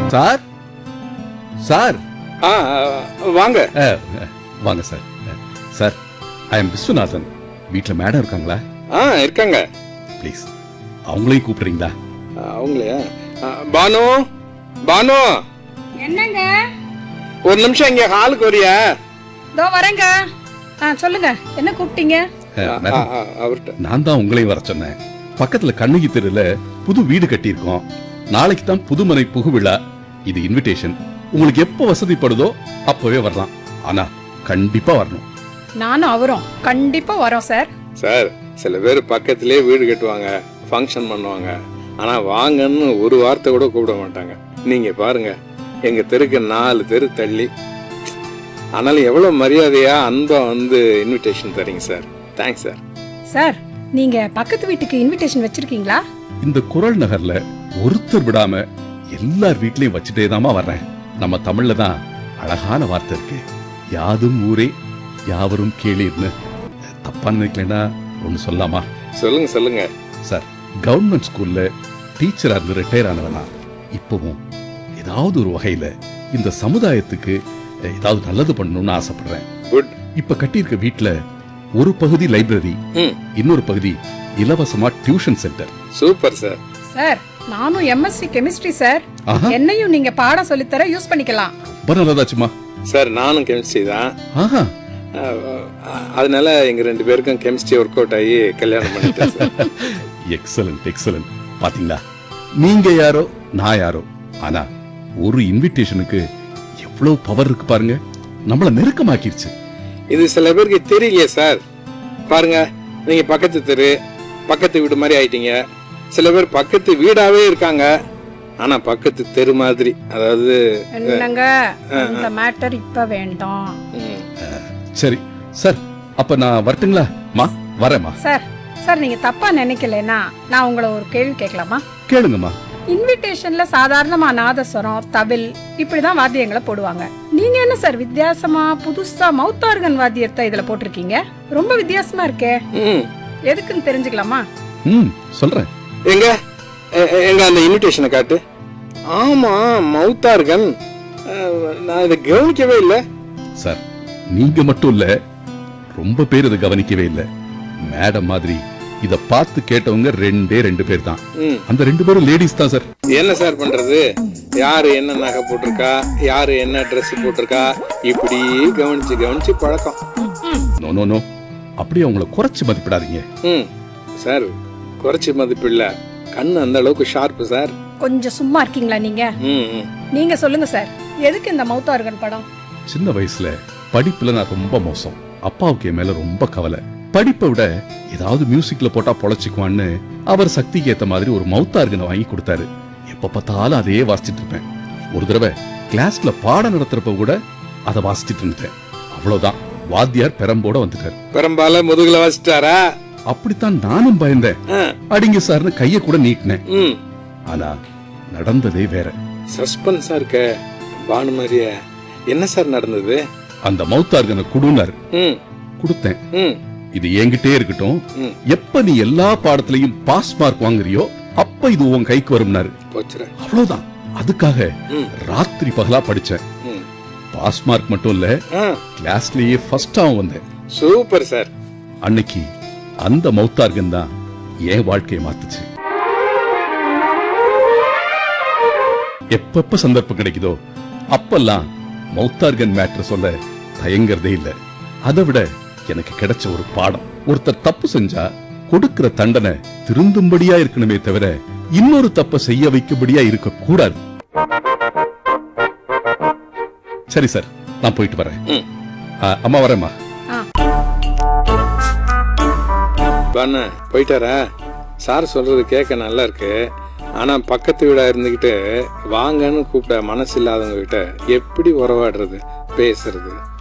Sir sir ஆ வாங்க அஹ், அஹ், வாங்க சார் அஹ், சார் ஐ எம் விஸ்வநாதன் வீட்ல மேடம் இருக்காங்களா ஆ இருக்காங்க ப்ளீஸ் அவங்களையும் கூப்பிடுறீங்களா ஆ, அவங்களையா ஆ, பானு பானு என்னங்க ஒரு நிமிஷம் இங்க ஹாலுக்கு வரியா இதோ வரேங்க ஆ சொல்லுங்க என்ன கூப்பிட்டீங்க அஹ், ஆ, மேடம் ஆ, அவர்ட்ட நான் தான் உங்களையும் வர சொன்னேன் பக்கத்துல கண்ணகி தெருல புது வீடு கட்டியிருக்கோம் நாளைக்கு தான் புதுமனை புகு விழா இது இன்விடேஷன் உங்களுக்கு எப்போ வசதிப்படுதோ அப்பவே வரலாம் ஆனா கண்டிப்பா வரணும் நானும் அவரும் கண்டிப்பா வரோம் சார் சார் சில பேர் பக்கத்திலே வீடு கட்டுவாங்க ஃபங்க்ஷன் பண்ணுவாங்க ஆனா வாங்கன்னு ஒரு வார்த்தை கூட கூப்பிட மாட்டாங்க நீங்க பாருங்க எங்க தெருக்கு நாலு தெரு தள்ளி ஆனாலும் எவ்வளவு மரியாதையா அன்பா வந்து இன்விடேஷன் தரீங்க சார் தேங்க்ஸ் சார் சார் நீங்க பக்கத்து வீட்டுக்கு இன்விடேஷன் வச்சிருக்கீங்களா இந்த குரல் நகர்ல ஒருத்தர் விடாம எல்லார் வீட்லயும் வச்சுட்டே தாமா வர்றேன் நம்ம தமிழ்ல தான் அழகான வார்த்தை இருக்கு யாதும் ஊரே யாவரும் கேளீர்னு தப்பா நினைக்கலன்னா ஒன்னு சொல்லாமா சொல்லுங்க சொல்லுங்க சார் கவர்மெண்ட் ஸ்கூல்ல டீச்சரா இருந்து ரிட்டையர் ஆனவனா இப்பவும் ஏதாவது ஒரு வகையில இந்த சமுதாயத்துக்கு அஹ், ஏதாவது நல்லது பண்ணணும்னு ஆசைப்படுறேன் குட் இப்ப கட்டியிருக்க வீட்ல ஒரு பகுதி லைப்ரரி ம் இன்னொரு பகுதி இலவசமா tuition centre super sir sir நானும் எம்எஸ்சி கெமிஸ்ட்ரி சார் ஆஹா என்னையும் நீங்க பாடம் சொல்லித்தர யூஸ் பண்ணிக்கலாம் ரொம்ப நல்லதாச்சுமா சார் நானும் கெமிஸ்ட்ரி தான் ஆஹா அஹ், அஹ், அதனால எங்க ரெண்டு பேருக்கும் கெமிஸ்ட்ரி ஒர்க் அவுட் ஆகி கல்யாணம் பண்ணிட்டேன் சார் எக்ஸலண்ட் எக்ஸலண்ட் பாத்தீங்களா நீங்க யாரோ நான் யாரோ ஆனா ஒரு இன்விடேஷனுக்கு எவ்வளவு பவர் இருக்கு பாருங்க நம்மள நெருக்கமாக்கிருச்சு இது சில பேருக்கு தெரியலையே சார் பாருங்க நீங்க பக்கத்து தெரு பக்கத்து வீடு மாதிரி ஆயிட்டீங்க சில பேர் பக்கத்து வீடாவே இருக்காங்க ஆனா பக்கத்து தெரு மாதிரி அதாவது என்னங்க இந்த மேட்டர் இப்ப வேண்டாம் ம், சரி சார் அப்ப நான் வரட்டுங்களா மா வரேம்மா சார் சார் நீங்க தப்பா நினைக்கலனா நான் உங்களை ஒரு கேள்வி கேட்கலாமா கேளுங்கம்மா இன்விடேஷன்ல சாதாரணமா நாதஸ்வரம் தவில் இப்படிதான் வாத்தியங்களை போடுவாங்க நீங்க என்ன சார் வித்தியாசமா புதுசா மவுத் ஆர்கன் வாத்தியத்தை இதுல போட்டிருக்கீங்க ரொம்ப வித்தியாசமா இருக்கே ம். எதுக்குன்னு தெரிஞ்சுக்கலாமா ம் சொல்றேன் எங்க எ- எ- எங்க அந்த இன்விடேஷனை காட்டு ஆமா மவுத்தார்கன் அஹ், நான் இதை கவனிக்கவே இல்லை சார் நீங்க மட்டும் இல்ல ரொம்ப பேர் இதை கவனிக்கவே இல்ல மேடம் மாதிரி இத பார்த்து கேட்டவங்க ரெண்டே ரெண்டு பேர் தான் ம் அந்த ரெண்டு பேரும் லேடிஸ் தான் சார் என்ன சார் பண்றது யாரு என்ன நகை போட்டிருக்கா யாரு என்ன Dress போட்டிருக்கா இப்படி கவனிச்சு கவனிச்சு பழக்கம் நோ நோ நோ அப்படியே அவங்கள குறைச்சு மதிப்பிடாதீங்க ம் சார் குறைச்சி மதிப்பு இல்ல கண்ணு அந்த அளவுக்கு ஷார்ப்பு சார் கொஞ்சம் சும்மா இருக்கீங்களா நீங்க ம் ம். நீங்க சொல்லுங்க சார் எதுக்கு இந்த மவுத் ஆர்கன் படம் சின்ன வயசுல படிப்புல நான் ரொம்ப மோசம் அப்பாவுக்கு என் மேல ரொம்ப கவலை படிப்பை விட ஏதாவது மியூசிக்ல போட்டா பொழைச்சிக்குவான்னு அவர் சக்திக்கு ஏத்த மாதிரி ஒரு மவுத்தார்கனை வாங்கி கொடுத்தாரு எப்ப பார்த்தாலும் அதையே வாசிச்சிட்டு இருப்பேன் ஒரு தடவை கிளாஸ்ல பாடம் நடத்துறப்ப கூட அதை வாசிச்சிட்டு இருந்தேன் அவ்வளவுதான் வாத்தியார் பெரம்போட வந்துட்டார் பெரும்பாலும் முதுகுல வச்சிட்டாரா அப்படித்தான் நானும் பயந்தேன் ஆ, அடிங்க சார்னு கைய கூட நீட்டினேன் ம் ஆனா நடந்ததே வேற சஸ்பென்ஸா இருக்க பானுமரிய என்ன சார் நடந்தது அந்த மவுத்தார்கனை குடுனார் ம் கொடுத்தேன் ம் இது என்கிட்டே இருக்கட்டும் ம். எப்ப நீ எல்லா பாடத்திலையும் பாஸ் மார்க் வாங்குறியோ அப்ப இது உன் கைக்கு வரும்னாரு போச்சுரா அவ்வளவுதான் அதுக்காக ம் ராத்திரி பகலா படிச்சேன் ம் பாஸ் மார்க் மட்டும் இல்ல ஆ கிளாஸ்லயே ஃபர்ஸ்டாவும் வந்தேன் சூப்பர் சார் அன்னைக்கு அந்த மௌத்தார்கன் தான் என் வாழ்க்கையை மாத்துச்சு எப்பப்ப சந்தர்ப்பம் கிடைக்குதோ அப்பெல்லாம் மௌத்தார்கன் மேட்ரு சொல்ல தயங்கறதே இல்ல அதை விட எனக்கு கிடைச்ச ஒரு பாடம் ஒருத்தர் தப்பு செஞ்சா கொடுக்கிற தண்டனை திருந்தும்படியா இருக்கணுமே தவிர இன்னொரு தப்ப செய்ய வைக்கும்படியா இருக்க கூடாது சரி சார் நான் போயிட்டு வரேன் ம். ஆ, அம்மா வரேம்மா பானு போயிட்டாரா சார் சொல்றது கேட்க நல்லா இருக்கு ஆனா பக்கத்து வீடா இருந்துகிட்டு வாங்கன்னு கூப்பிட மனசு இல்லாதவங்க கிட்ட எப்படி உறவாடுறது பேசுறது